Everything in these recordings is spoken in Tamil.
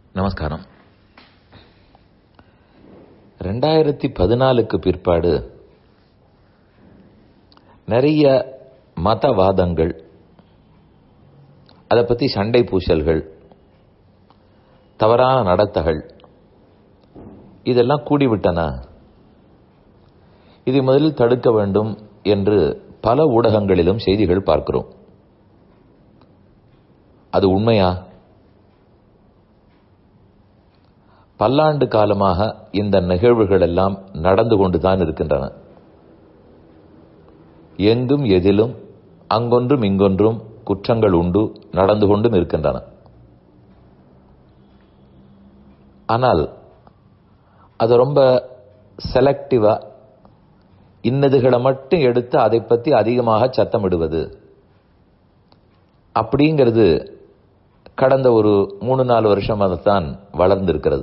நமஸ்காரம் ரெண்டாயிரத்தி பதினாலுக்கு பிற்பாடு நிறைய மதவாதங்கள் அதை பற்றி சண்டை பூசல்கள் தவறான நடத்தைகள் இதெல்லாம் கூடிவிட்டன இதை முதலில் தடுக்க வேண்டும் என்று பல ஊடகங்களிலும் செய்திகள் பார்க்கிறோம் அது உண்மையா பல்லாண்டு காலமாக இந்த நிகழ்வுகள் எல்லாம் நடந்து கொண்டுதான் இருக்கின்றன எங்கும் எதிலும் அங்கொன்றும் இங்கொன்றும் குற்றங்கள் உண்டு நடந்து கொண்டும் இருக்கின்றன ஆனால் அது ரொம்ப செலக்டிவா இன்னதுகளை மட்டும் எடுத்து அதை பற்றி அதிகமாக சத்தமிடுவது அப்படிங்கிறது கடந்த ஒரு மூணு நாலு வருஷமாக தான் வளர்ந்திருக்கிறது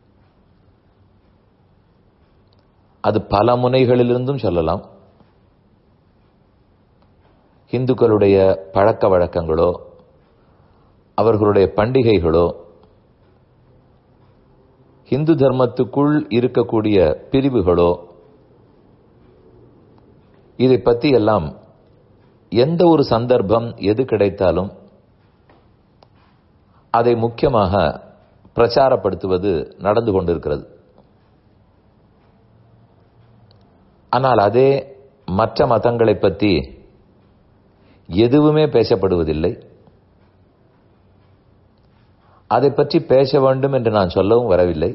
அது பல முனைகளிலிருந்தும் சொல்லலாம் இந்துக்களுடைய பழக்க வழக்கங்களோ அவர்களுடைய பண்டிகைகளோ இந்து தர்மத்துக்குள் இருக்கக்கூடிய பிரிவுகளோ இதை பற்றி எல்லாம் எந்த ஒரு சந்தர்ப்பம் எது கிடைத்தாலும் அதை முக்கியமாக பிரச்சாரப்படுத்துவது நடந்து கொண்டிருக்கிறது ஆனால் அதே மற்ற மதங்களை பற்றி எதுவுமே பேசப்படுவதில்லை அதை பற்றி பேச வேண்டும் என்று நான் சொல்லவும் வரவில்லை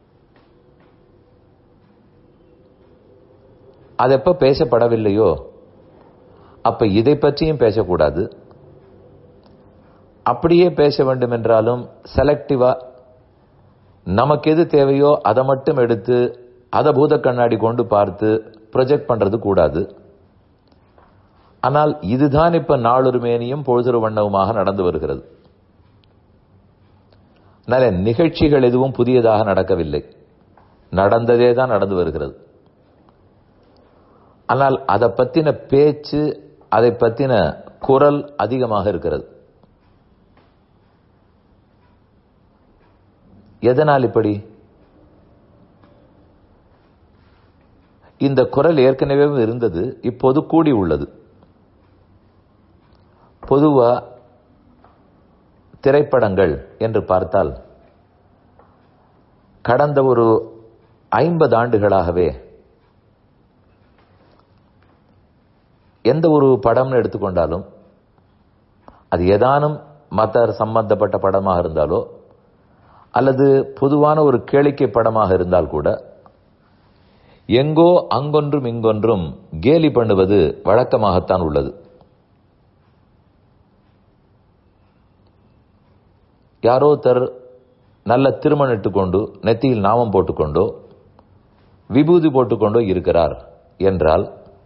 அது எப்ப பேசப்படவில்லையோ அப்ப இதை பற்றியும் பேசக்கூடாது அப்படியே பேச வேண்டும் என்றாலும் செலக்டிவா நமக்கு எது தேவையோ அதை மட்டும் எடுத்து அதை பூத கண்ணாடி கொண்டு பார்த்து ப்ரொஜெக்ட் பண்றது கூடாது ஆனால் இதுதான் இப்ப நாளொரு மேனியும் பொழுதொரு வண்ணவுமாக நடந்து வருகிறது அதனால நிகழ்ச்சிகள் எதுவும் புதியதாக நடக்கவில்லை நடந்ததே தான் நடந்து வருகிறது ஆனால் அதை பத்தின பேச்சு அதை பத்தின குரல் அதிகமாக இருக்கிறது எதனால் இப்படி இந்த குரல் ஏற்கனவே இருந்தது இப்போது கூடி உள்ளது பொதுவா திரைப்படங்கள் என்று பார்த்தால் கடந்த ஒரு ஐம்பது ஆண்டுகளாகவே எந்த ஒரு படம்னு எடுத்துக்கொண்டாலும் அது ஏதானும் மத சம்பந்தப்பட்ட படமாக இருந்தாலோ அல்லது பொதுவான ஒரு கேளிக்கை படமாக இருந்தால் கூட எங்கோ அங்கொன்றும் இங்கொன்றும் கேலி பண்ணுவது வழக்கமாகத்தான் உள்ளது யாரோ தர் நல்ல திருமணிட்டு கொண்டு நெத்தியில் நாமம் போட்டுக்கொண்டோ விபூதி போட்டுக்கொண்டோ இருக்கிறார் என்றால்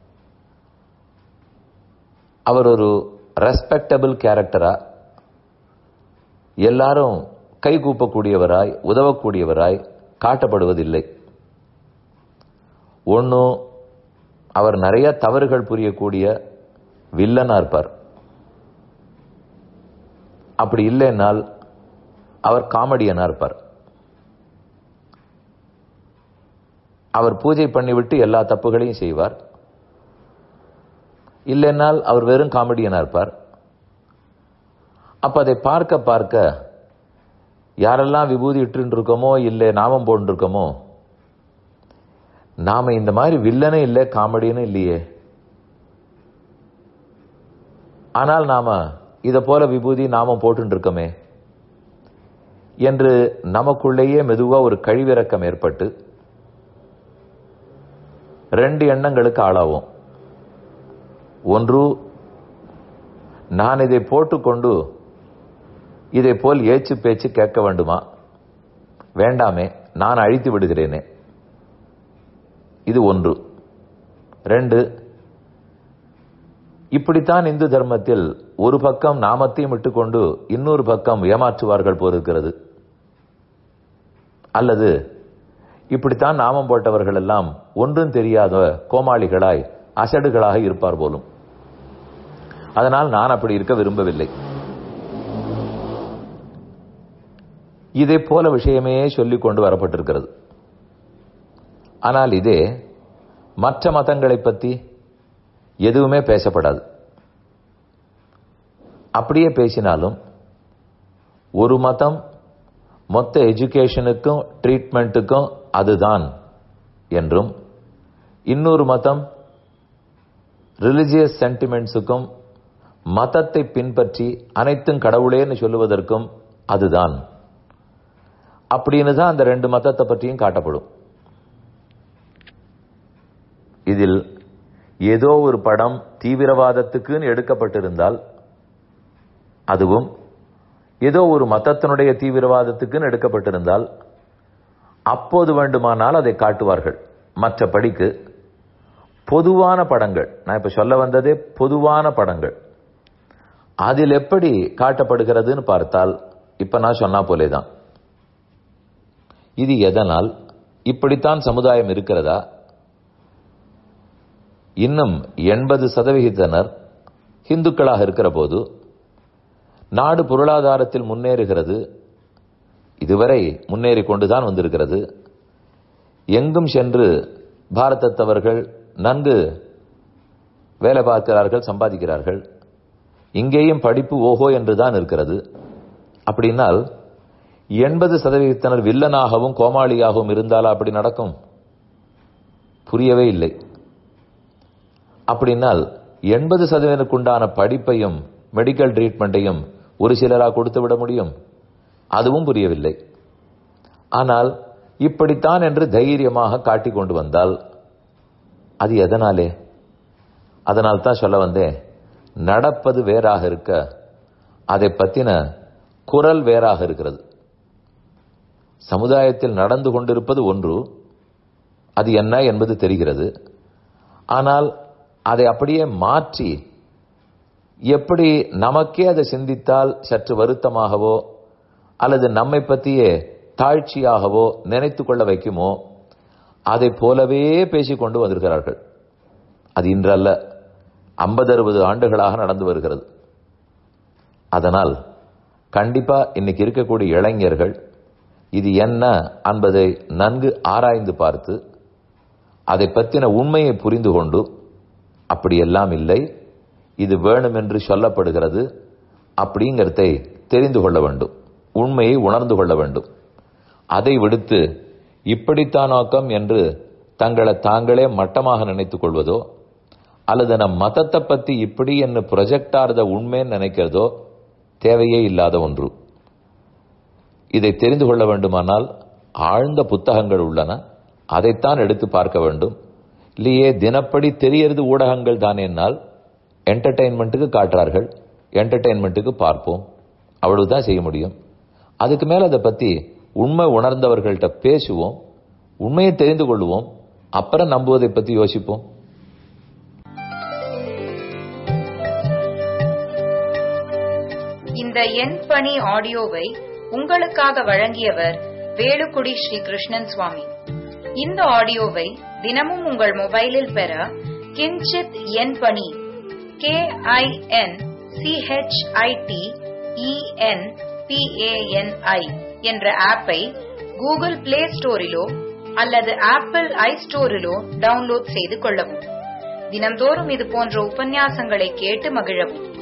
அவர் ஒரு ரெஸ்பெக்டபிள் கேரக்டரா எல்லாரும் கை கூப்பக்கூடியவராய் உதவக்கூடியவராய் காட்டப்படுவதில்லை ஒன்றும் அவர் நிறைய தவறுகள் புரியக்கூடிய வில்லனா இருப்பார் அப்படி இல்லைன்னால் அவர் காமெடியனா இருப்பார் அவர் பூஜை பண்ணிவிட்டு எல்லா தப்புகளையும் செய்வார் இல்லைன்னால் அவர் வெறும் காமெடியனா இருப்பார் அப்ப அதை பார்க்க பார்க்க யாரெல்லாம் விபூதி இட்டு இருக்கோமோ இல்லை நாமம் போட்டுருக்கோமோ நாம இந்த மாதிரி வில்லனே இல்லை காமெடியனும் இல்லையே ஆனால் நாம இத போல விபூதி நாமம் போட்டு இருக்கோமே என்று நமக்குள்ளேயே மெதுவா ஒரு கழிவிறக்கம் ஏற்பட்டு ரெண்டு எண்ணங்களுக்கு ஆளாவோம் ஒன்று நான் இதை போட்டுக்கொண்டு இதை போல் ஏச்சு பேச்சு கேட்க வேண்டுமா வேண்டாமே நான் அழித்து விடுகிறேனே இது ஒன்று ரெண்டு இப்படித்தான் இந்து தர்மத்தில் ஒரு பக்கம் நாமத்தையும் விட்டுக்கொண்டு இன்னொரு பக்கம் ஏமாற்றுவார்கள் போலிருக்கிறது அல்லது இப்படித்தான் நாமம் போட்டவர்கள் எல்லாம் ஒன்றும் தெரியாத கோமாளிகளாய் அசடுகளாக இருப்பார் போலும் அதனால் நான் அப்படி இருக்க விரும்பவில்லை இதை போல விஷயமே சொல்லிக் கொண்டு வரப்பட்டிருக்கிறது ஆனால் இதே மற்ற மதங்களை பற்றி எதுவுமே பேசப்படாது அப்படியே பேசினாலும் ஒரு மதம் மொத்த எஜுகேஷனுக்கும் ட்ரீட்மெண்ட்டுக்கும் அதுதான் என்றும் இன்னொரு மதம் ரிலிஜியஸ் சென்டிமெண்ட்ஸுக்கும் மதத்தை பின்பற்றி அனைத்தும் கடவுளேன்னு சொல்லுவதற்கும் அதுதான் அப்படின்னு தான் அந்த ரெண்டு மதத்தை பற்றியும் காட்டப்படும் இதில் ஏதோ ஒரு படம் தீவிரவாதத்துக்குன்னு எடுக்கப்பட்டிருந்தால் அதுவும் ஏதோ ஒரு மதத்தினுடைய தீவிரவாதத்துக்குன்னு எடுக்கப்பட்டிருந்தால் அப்போது வேண்டுமானால் அதை காட்டுவார்கள் மற்றபடிக்கு பொதுவான படங்கள் நான் இப்ப சொல்ல வந்ததே பொதுவான படங்கள் அதில் எப்படி காட்டப்படுகிறதுன்னு பார்த்தால் இப்ப நான் சொன்னா போலேதான் இது எதனால் இப்படித்தான் சமுதாயம் இருக்கிறதா இன்னும் எண்பது சதவிகிதனர் இந்துக்களாக இருக்கிற போது நாடு பொருளாதாரத்தில் முன்னேறுகிறது இதுவரை முன்னேறி கொண்டுதான் வந்திருக்கிறது எங்கும் சென்று பாரதத்தவர்கள் நன்கு வேலை பார்க்கிறார்கள் சம்பாதிக்கிறார்கள் இங்கேயும் படிப்பு ஓஹோ என்றுதான் இருக்கிறது அப்படின்னால் எண்பது சதவீதத்தினர் வில்லனாகவும் கோமாளியாகவும் இருந்தாலா அப்படி நடக்கும் புரியவே இல்லை அப்படின்னால் எண்பது சதவீதத்துக்குண்டான படிப்பையும் மெடிக்கல் ட்ரீட்மெண்ட்டையும் ஒரு சிலரா கொடுத்து விட முடியும் அதுவும் புரியவில்லை ஆனால் இப்படித்தான் என்று தைரியமாக காட்டிக் கொண்டு வந்தால் அது எதனாலே அதனால் தான் சொல்ல வந்தேன் நடப்பது வேறாக இருக்க அதை பத்தின குரல் வேறாக இருக்கிறது சமுதாயத்தில் நடந்து கொண்டிருப்பது ஒன்று அது என்ன என்பது தெரிகிறது ஆனால் அதை அப்படியே மாற்றி எப்படி நமக்கே அதை சிந்தித்தால் சற்று வருத்தமாகவோ அல்லது நம்மை பற்றியே தாழ்ச்சியாகவோ நினைத்து கொள்ள வைக்குமோ அதை போலவே பேசிக் கொண்டு வந்திருக்கிறார்கள் அது இன்றல்ல ஐம்பது அறுபது ஆண்டுகளாக நடந்து வருகிறது அதனால் கண்டிப்பா இன்னைக்கு இருக்கக்கூடிய இளைஞர்கள் இது என்ன என்பதை நன்கு ஆராய்ந்து பார்த்து அதை பற்றின உண்மையை புரிந்து கொண்டு அப்படியெல்லாம் இல்லை இது வேணும் என்று சொல்லப்படுகிறது அப்படிங்கிறதை தெரிந்து கொள்ள வேண்டும் உண்மையை உணர்ந்து கொள்ள வேண்டும் அதை விடுத்து இப்படித்தான் நோக்கம் என்று தங்களை தாங்களே மட்டமாக நினைத்துக் கொள்வதோ அல்லது நம் மதத்தை பத்தி இப்படி என்று ப்ரொஜெக்ட் ஆறத உண்மைன்னு நினைக்கிறதோ தேவையே இல்லாத ஒன்று இதை தெரிந்து கொள்ள வேண்டுமானால் ஆழ்ந்த புத்தகங்கள் உள்ளன அதைத்தான் எடுத்து பார்க்க வேண்டும் இல்லையே தினப்படி தெரியறது ஊடகங்கள் தானேனால் என்டர்டெயின்மெண்ட்டுக்கு காட்டுறார்கள் என்டர்டெயின்மெண்ட்டுக்கு பார்ப்போம் அவ்வளவுதான் செய்ய முடியும் அதுக்கு மேல அதை பத்தி உண்மை உணர்ந்தவர்கள்ட்ட பேசுவோம் உண்மையை தெரிந்து கொள்வோம் அப்புறம் நம்புவதை பத்தி யோசிப்போம் இந்த எண் பணி ஆடியோவை உங்களுக்காக வழங்கியவர் வேலுக்குடி ஸ்ரீ கிருஷ்ணன் சுவாமி இந்த ஆடியோவை தினமும் உங்கள் மொபைலில் பெற கிஞ்சித் எண் பணி கே ஐ என் சிஹெச்ஐடி இஎன் பிஏஎன்ஐ என்ற ஆப்பை கூகுள் பிளே ஸ்டோரிலோ அல்லது ஆப்பிள் ஐ ஸ்டோரிலோ டவுன்லோட் செய்து கொள்ளவும் தினம்தோறும் இது போன்ற உபன்யாசங்களை கேட்டு மகிழவும்